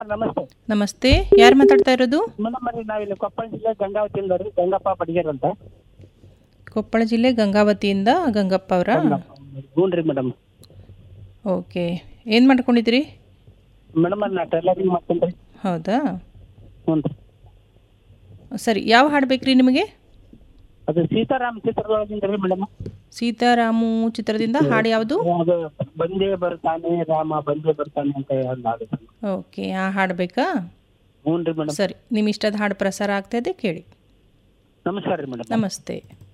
Sir ನಮಸ್ತೆ ನಮಸ್ತೆ ಯಾರು ಮಾತಾಡ್ತಾ ಇರೋದು ಮೇಡಮ್ ರೀ ನಾವಿಲ್ಲಿ ಕೊಪ್ಪಳ ಜಿಲ್ಲೆ ಗಂಗಾವತಿಯಿಂದ ರೀ ಗಂಗಪ್ಪ ಬಡಿಗೇರ್ ಅಂತ ಕೊಪ್ಪಳ ಜಿಲ್ಲೆ ಗಂಗಾವತಿಯಿಂದ ಗಂಗಪ್ಪ ಅವರ ಹ್ಞೂ ರೀ ಮೇಡಮ್ ಓಕೆ ಏನು ಮಾಡ್ಕೊಂಡಿದ್ದೀರಿ ಮೇಡಮ್ ನಾ ಟೈಲರಿಂಗ್ ಮಾಡ್ತೀನಿ ರೀ ಹೌದಾ ಹ್ಞೂ ರೀ ಸರಿ ಯಾವ ಹಾಡು ಬೇಕ್ರಿ ನಿಮಗೆ ಅದು ಸೀತಾರಾಮ್ ಚಿತ್ರದೊಳಗಿಂದ ರೀ ಮೇಡಮ್ ಸೀತಾರಾಮು ಚಿತ್ರದಿಂದ ಹಾಡು ಯಾವುದು ಅದು ಬಂದೇ ಬರ್ತಾನೆ ರಾಮ ಬಂದೇ ಬರ್ತಾನೆ ಅಂತ ಒಂದು ಹಾಡು ಸರ್. ಓಕೆ ಆ ಹಾಡು ಬೇಕಾ ಹ್ಞೂ ರೀ ಮೇಡಮ್ ಸರಿ ನಿಮ್ಮ ಇಷ್ಟದ ಹಾಡು ಪ್ರಸಾರ ಆಗ್ತಾ ಇದೆ ಕೇಳಿ ನಮಸ್ಕಾರ ರೀ ಮೇಡಮ್ ನಮಸ್ತೆ